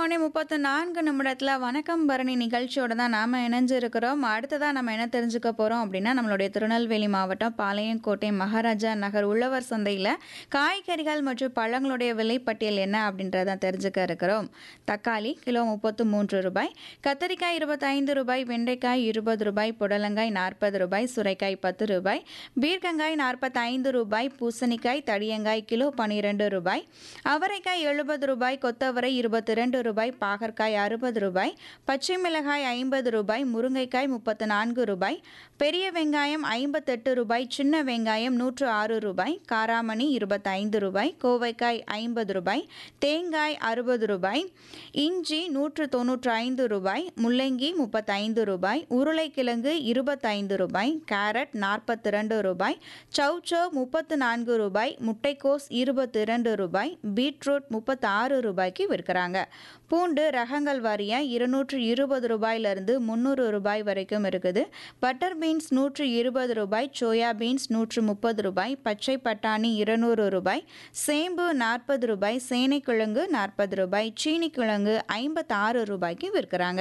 மணி 34 நிமிடத்துல வணக்கம் பரணி நிகழ்ச்சியோட தான் நாம இணைஞ்சிருக்கிறோம். அடுத்ததா நம்ம என்ன தெரிஞ்சுக்க போறோம் அப்படின்னா, நம்மளுடைய திருநெல்வேலி மாவட்டம் பாளையங்கோட்டை மகாராஜா நகர் உழவர் சந்தையில காய்கறிகள் மற்றும் பழங்களுடைய விலைப்பட்டியல் என்ன அப்படின்றத தெரிஞ்சுக்க இருக்கிறோம். தக்காளி கிலோ ரூ. 33, கத்தரிக்காய் ரூ. 25, வெண்டைக்காய் ரூ. 20, புடலங்காய் ரூ. 40, சுரைக்காய் ரூ. 10, பீர்க்கங்காய் ரூ. 45, பூசணிக்காய், தடியங்காய் கிலோ ரூ. 12, அவரைக்காய் ரூ. 70, கொத்தவரை ரூ. 22, பாகற்காய் ரூ. 60, பச்சை மிளகாய் ரூ. 50, முருங்கைக்காய் ரூ. 34, பெரிய வெங்காயம் ரூ. 58, சின்ன வெங்காயம் ரூ. 106, காராமணி ரூ. 25, கோவைக்காய் ரூ. 50, தேங்காய் ரூ. 60, இஞ்சி ரூ. 195, முள்ளங்கி ரூ. 35, உருளைக்கிழங்கு ரூ. 25, கேரட் ரூ. 42, சௌசௌ ரூ. 34, முட்டைக்கோஸ் ரூ. 22, பீட்ரூட் ரூ. 36க்கு விற்கிறாங்க. பூண்டு ரகங்கள் வாரியா ரூ. 220லிருந்து ரூ. 300 வரைக்கும் இருக்குது. பட்டர் பீன்ஸ் ரூ. 120, சோயா பீன்ஸ் ரூ. 130, பச்சை பட்டாணி ரூ. 200, சேம்பு ரூ. 40, சேனைக்கிழங்கு ரூ. 40, சீனிக்கிழங்கு ரூ. 56க்கு விற்கிறாங்க.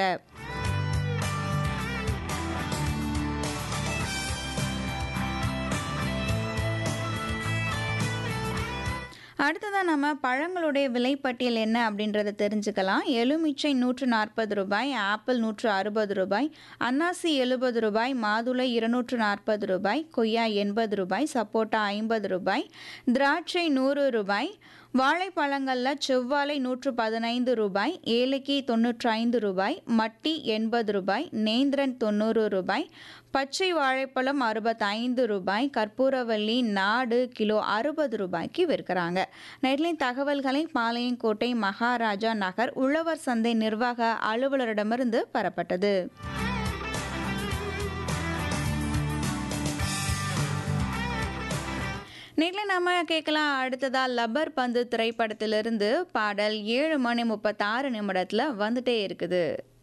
அடுத்ததா நம்ம பழங்களுடைய விலைப்பட்டியல் என்ன அப்படின்றத தெரிஞ்சுக்கலாம். எலுமிச்சை ரூ. 140, ஆப்பிள் ரூ. 160, அன்னாசி ரூ. 70, மாதுளை ரூ. 240, கொய்யா ரூ. 80, சப்போட்டா ரூ. 50, திராட்சை ரூ. 100, வாழைப்பழங்கள்ல செவ்வாழை ரூ. 115, ஏலக்கி ரூ. 95, மட்டி ரூ. 80, நேந்திரன் ரூ. 90, பச்சை வாழைப்பழம் ரூ. 65, கற்பூரவள்ளி நாடு கிலோ ரூ. 60க்கு விற்கிறாங்க. நெட்லின் தகவல்களை பாளையங்கோட்டை மகாராஜா நகர் உழவர் சந்தை நிர்வாக அலுவலரிடமிருந்து பெறப்பட்டது. நேர்ல நாம கேட்கலாம் அடுத்ததா லப்பர் பந்து திரைப்படத்திலிருந்து பாடல் 7 மணி 36 நிமிடத்துல வந்துட்டே இருக்குது.